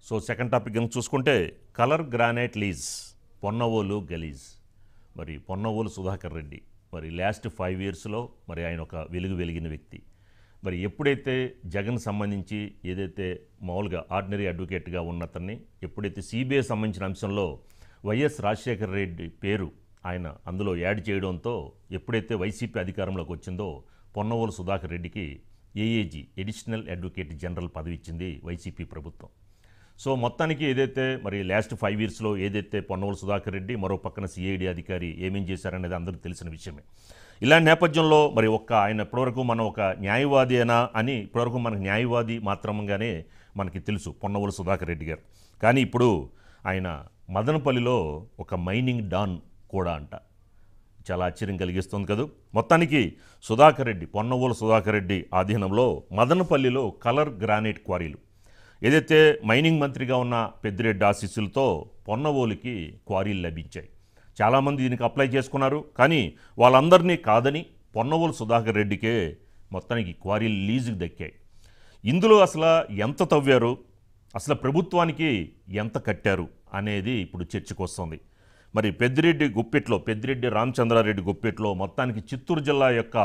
so second topic కనుక చూసుకుంటే colour granite lease Ponnavolu గలీజ్ మరి పొన్నవోలు సుధాకర్ రెడ్డి మరి లాస్ట్ ఫైవ్ ఇయర్స్లో మరి ఆయన ఒక వెలుగు వెలిగిన వ్యక్తి మరి ఎప్పుడైతే జగన్ సంబంధించి ఏదైతే మామూలుగా ఆర్డినరీ అడ్వకేట్గా ఉన్నతన్ని ఎప్పుడైతే సిబిఐ సంబంధించిన అంశంలో వైఎస్ రాజశేఖర రెడ్డి పేరు ఆయన అందులో యాడ్ చేయడంతో ఎప్పుడైతే వైసీపీ అధికారంలోకి వచ్చిందో పొన్నవోలు సుధాకర్ రెడ్డికి ఏఏజీ ఎడిషనల్ అడ్వకేట్ జనరల్ పదవి ఇచ్చింది వైసీపీ ప్రభుత్వం సో మొత్తానికి ఏదైతే మరి లాస్ట్ ఫైవ్ ఇయర్స్లో ఏదైతే పొన్నవోలు సుధాకర్ రెడ్డి మరో పక్కన సిఐడి అధికారి ఏమేం చేశారనేది అందరికీ తెలిసిన విషయమే ఇలాంటి నేపథ్యంలో మరి ఒక్క ఆయన ఇప్పటివరకు మనం ఒక న్యాయవాదేనా అని ఇప్పటివరకు మనకు న్యాయవాది మాత్రంగానే మనకి తెలుసు పొన్నవోలు సుధాకర్ రెడ్డి గారు కానీ ఇప్పుడు ఆయన మదనపల్లిలో ఒక మైనింగ్ డాన్ కూడా అంట చాలా ఆశ్చర్యం కలిగిస్తుంది కదా మొత్తానికి సుధాకర్ రెడ్డి పొన్నవోలు సుధాకర్ రెడ్డి ఆధీనంలో మదనపల్లిలో కలర్ గ్రానైట్ క్వారీలు ఏదైతే మైనింగ్ మంత్రిగా ఉన్న పెద్దిరెడ్డి ఆశీస్సులతో పొన్నవోలుకి క్వారీలు లభించాయి చాలామంది దీనికి అప్లై చేసుకున్నారు కానీ వాళ్ళందరినీ కాదని పొన్నవోలు సుధాకర్ రెడ్డికే మొత్తానికి క్వారీలు లీజుకి దక్కాయి ఇందులో అసలు ఎంత తవ్వారు అసలు ప్రభుత్వానికి ఎంత కట్టారు అనేది ఇప్పుడు చర్చకు వస్తుంది మరి పెద్దిరెడ్డి గుప్పెట్లో పెద్దిరెడ్డి రామచంద్రారెడ్డి గుప్పెట్లో మొత్తానికి చిత్తూరు జిల్లా యొక్క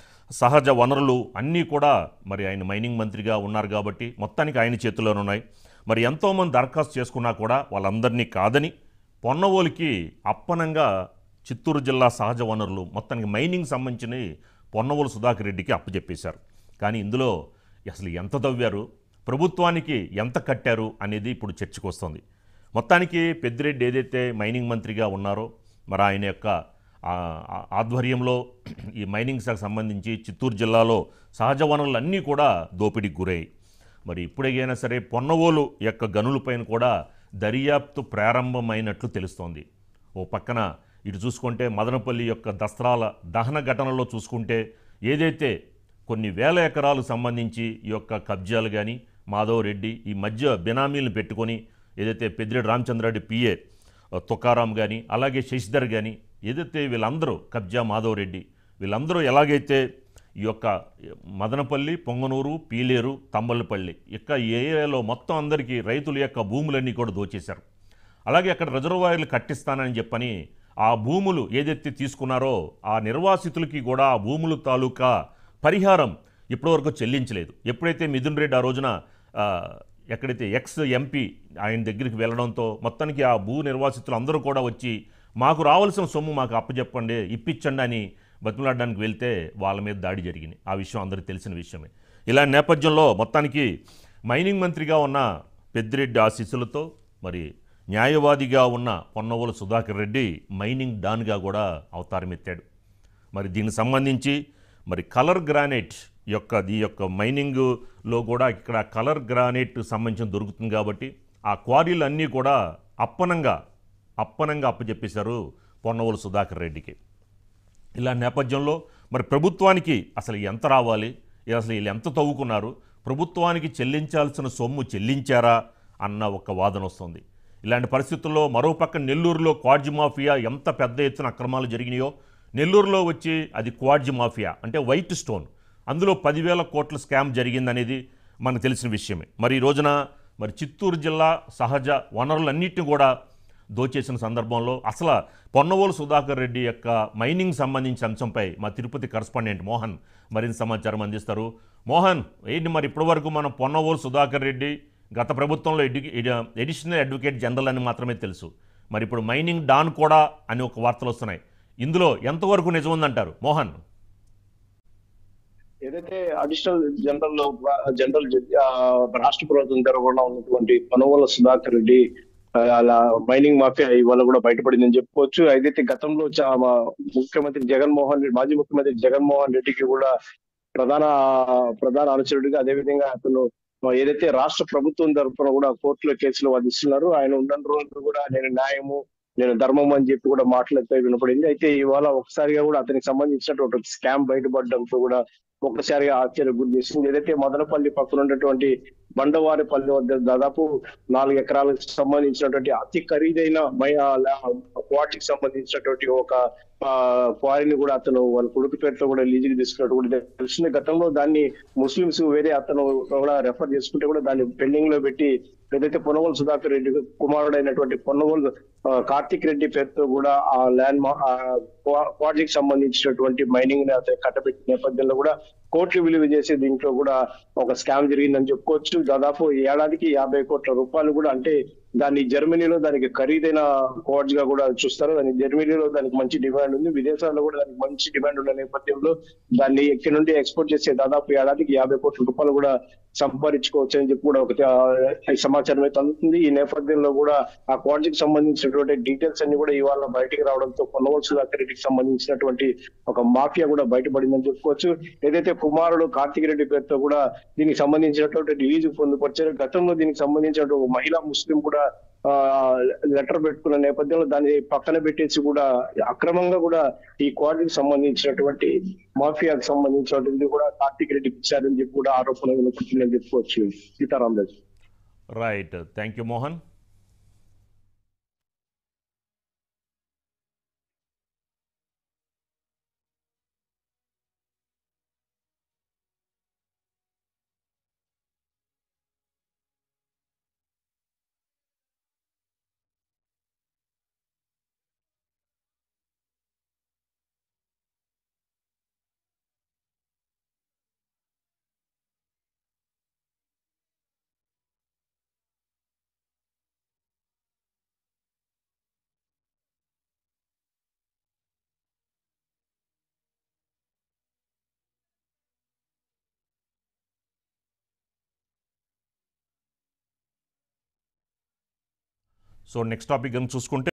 సహజ వనరులు అన్నీ కూడా మరి ఆయన మైనింగ్ మంత్రిగా ఉన్నారు కాబట్టి మొత్తానికి ఆయన చేతిలోనే ఉన్నాయి మరి ఎంతోమంది దరఖాస్తు చేసుకున్నా కూడా వాళ్ళందరినీ కాదని పొన్నవోలికి అప్పనంగా చిత్తూరు జిల్లా సహజ వనరులు మొత్తానికి మైనింగ్ సంబంధించిన పొన్నవోలు సుధాకర్ రెడ్డికి అప్పచెప్పేశారు కానీ ఇందులో అసలు ఎంత తవ్వారు ప్రభుత్వానికి ఎంత కట్టారు అనేది ఇప్పుడు చర్చకు వస్తుంది మొత్తానికి పెద్దిరెడ్డి ఏదైతే మైనింగ్ మంత్రిగా ఉన్నారో మరి ఆయన యొక్క ఆ, ఆ, ఆధ్వర్యంలో ఈ మైనింగ్ శాఖకు సంబంధించి చిత్తూరు జిల్లాలో సహజ వనరులన్నీ కూడా దోపిడీకి గురయ్యాయి మరి ఇప్పుడైనా సరే పొన్నవోలు యొక్క గనులపైన కూడా దర్యాప్తు ప్రారంభమైనట్లు తెలుస్తోంది ఓ పక్కన ఇటు చూసుకుంటే మదనపల్లి యొక్క దస్త్రాల దహన ఘటనలో చూసుకుంటే ఏదైతే కొన్ని వేల ఎకరాలకు సంబంధించి ఈ యొక్క కబ్జాలు కానీ మాధవ్ రెడ్డి ఈ మధ్య బినామీలను పెట్టుకొని ఏదైతే పెద్దిరెడ్డి రామచంద్రారెడ్డి పిఏ తుకారాం కానీ అలాగే శశిధర్ కానీ ఏదైతే వీళ్ళందరూ కబ్జా మాధవ్ రెడ్డి వీళ్ళందరూ ఎలాగైతే ఈ యొక్క మదనపల్లి పొంగనూరు పీలేరు తంబలపల్లి ఇక ఈ ఏరియాలో మొత్తం అందరికీ రైతుల యొక్క భూములన్నీ కూడా దోచేశారు అలాగే అక్కడ రిజర్వాయర్లు కట్టిస్తానని చెప్పని ఆ భూములు ఏదైతే తీసుకున్నారో ఆ నిర్వాసితులకి కూడా ఆ భూములు తాలూకా పరిహారం ఇప్పటివరకు చెల్లించలేదు ఎప్పుడైతే మిథున్ రెడ్డి ఆ రోజున ఆ, ఎక్కడైతే ఎక్స్ ఎంపీ ఆయన దగ్గరికి వెళ్ళడంతో మొత్తానికి ఆ భూ నిర్వాసితులు అందరూ కూడా వచ్చి మాకు రావాల్సిన సొమ్ము మాకు అప్పచెప్పండి ఇప్పించండి అని బతిమలాడడానికి వెళ్తే వాళ్ళ మీద దాడి జరిగింది ఆ విషయం అందరికీ తెలిసిన విషయమే ఇలాంటి నేపథ్యంలో మొత్తానికి మైనింగ్ మంత్రిగా ఉన్న పెద్దిరెడ్డి ఆశీస్సులతో మరి న్యాయవాదిగా ఉన్న పొన్నవోలు సుధాకర్ రెడ్డి మైనింగ్ డాన్గా కూడా అవతారం ఎత్తాడు మరి దీనికి సంబంధించి మరి కలర్ గ్రానైట్ యొక్క ఈ యొక్క మైనింగ్లో కూడా ఇక్కడ కలర్ గ్రానైట్ సంబంధించిన దొరుకుతుంది కాబట్టి ఆ క్వారీలు అన్నీ కూడా అప్పనంగా అప్పనంగా అప్పచెప్పేశారు పొన్నవోలు సుధాకర్ రెడ్డికి ఇలా నేపథ్యంలో మరి ప్రభుత్వానికి అసలు ఎంత రావాలి అసలు వీళ్ళు ఎంత తవ్వుకున్నారు ప్రభుత్వానికి చెల్లించాల్సిన సొమ్ము చెల్లించారా అన్న ఒక వాదన వస్తుంది ఇలాంటి పరిస్థితుల్లో మరోపక్క నెల్లూరులో క్వాడ్జి మాఫియా ఎంత పెద్ద ఎత్తున అక్రమాలు జరిగినాయో నెల్లూరులో వచ్చి అది క్వాడ్జి మాఫియా అంటే వైట్ స్టోన్ అందులో పదివేల కోట్ల స్కామ్ జరిగిందనేది మనకు తెలిసిన విషయమే మరి ఈ రోజున మరి చిత్తూరు జిల్లా సహజ వనరులన్నింటినీ కూడా దోచేసిన సందర్భంలో అసలు పొన్నవోలు సుధాకర్ రెడ్డి యొక్క మైనింగ్ సంబంధించిన అంశంపై మా తిరుపతి కరస్పాండెంట్ మోహన్ మరింత సమాచారం అందిస్తారు మోహన్ ఏంటి మరి ఇప్పటివరకు మనం పొన్నవోలు సుధాకర్ రెడ్డి గత ప్రభుత్వంలో ఎడ్యు ఎడి- ఎడిషనల్ అడ్వకేట్ జనరల్ అని మాత్రమే తెలుసు మరి ఇప్పుడు మైనింగ్ డాన్ కూడా అని ఒక వార్తలు వస్తున్నాయి ఇందులో ఎంతవరకు నిజం ఉందంటారు మోహన్ ఏదైతే అడిషనల్ జనరల్ లో జనరల్ జడ్జి, ఆ, రాష్ట్ర ప్రభుత్వం తరఫున ఉన్నటువంటి పనువల సుధాకర్ రెడ్డి ఆ, అలా మైనింగ్ మాఫియా ఇవాళ కూడా బయటపడిందని చెప్పుకోవచ్చు అయితే గతంలో చా- మా ముఖ్యమంత్రి జగన్మోహన్ రెడ్డి మాజీ ముఖ్యమంత్రి జగన్మోహన్ రెడ్డికి కూడా ప్రధాన ప్రధాన అనుచరుడిగా అదేవిధంగా అతను ఏదైతే రాష్ట్ర ప్రభుత్వం తరఫున కూడా కోర్టులో కేసులు వాదిస్తున్నారు ఆయన ఉన్న రోజులు కూడా నేను న్యాయము నేను ధర్మం అని చెప్పి కూడా మాట్లాడితే వినపడింది అయితే ఇవాళ ఒకసారిగా కూడా అతనికి సంబంధించినటువంటి ఒక స్కామ్ బయటపడడంతో కూడా ఒక్కసారిగా ఆశ్చర్యం గురి చేసింది ఏదైతే మదనపల్లి పక్కన ఉన్నటువంటి బండవారిపల్లి వద్ద దాదాపు నాలుగు ఎకరాలకు సంబంధించినటువంటి అతి ఖరీదైన వాటికి సంబంధించినటువంటి ఒక ఆ, క్వారీని కూడా అతను వాళ్ళ కొడుకు పేరుతో కూడా లీజుకి తీసుకున్నట్టు కూడా తెలిసింది గతంలో దాన్ని ముస్లింస్ వేరే అతను కూడా రెఫర్ చేసుకుంటే కూడా దాన్ని పెండింగ్ లో పెట్టి ఏదైతే పొన్నవోలు సుధాకర్ రెడ్డి కుమారుడైనటువంటి పొన్నవోలు ఆ, కార్తిక్ రెడ్డి పేరుతో కూడా ఆ ల్యాండ్ ప్రాజెక్ట్ సంబంధించినటువంటి మైనింగ్ ని అతను కట్టబెట్టిన నేపథ్యంలో కూడా కోట్లు విలువ చేసి దీంట్లో కూడా ఒక స్కామ్ జరిగిందని చెప్పుకోవచ్చు దాదాపు ఏడాదికి యాభై కోట్ల రూపాయలు కూడా అంటే దాన్ని జర్మనీలో దానికి ఖరీదైన కోడ్స్ గా కూడా చూస్తారు దాని జర్మనీలో దానికి మంచి డిమాండ్ ఉంది విదేశాల్లో కూడా దానికి మంచి డిమాండ్ ఉన్న నేపథ్యంలో దాన్ని ఎక్కడి నుండి ఎక్స్పోర్ట్ చేసే దాదాపు ఏడాదికి యాభై కోట్ల రూపాయలు కూడా సంపాదించుకోవచ్చు అని చెప్పి కూడా ఒక ఆ, ఈ సమాచారం అయితే అందుతుంది ఈ నేపథ్యంలో కూడా ఆ ప్రాజెక్ట్ సంబంధించినటువంటి డీటెయిల్స్ అన్ని కూడా ఇవాళ బయటికి రావడంతో పొన్నవల్ సుధాకర్ రెడ్డికి సంబంధించినటువంటి ఒక మాఫియా కూడా బయటపడిందని చెప్పుకోవచ్చు ఏదైతే కుమారుడు కార్తిక్ రెడ్డి పేరుతో కూడా దీనికి సంబంధించినటువంటి రిలీజ్ పొందుపరిచారు గతంలో దీనికి సంబంధించినటువంటి ఒక మహిళా ముస్లిం కూడా లెటర్ పెట్టుకున్న నేపథ్యంలో దాన్ని పక్కన పెట్టేసి కూడా అక్రమంగా కూడా ఈ క్వాలిటీకి సంబంధించినటువంటి మాఫియాకి సంబంధించినటువంటి కూడా కార్తిక్ రెడ్డికి ఇచ్చారని చెప్పి కూడా ఆరోపణ వినపడుతుందని చెప్పుకోవచ్చు Sitaram Raju right thank you Mohan so next topic అని చూసుకుంటే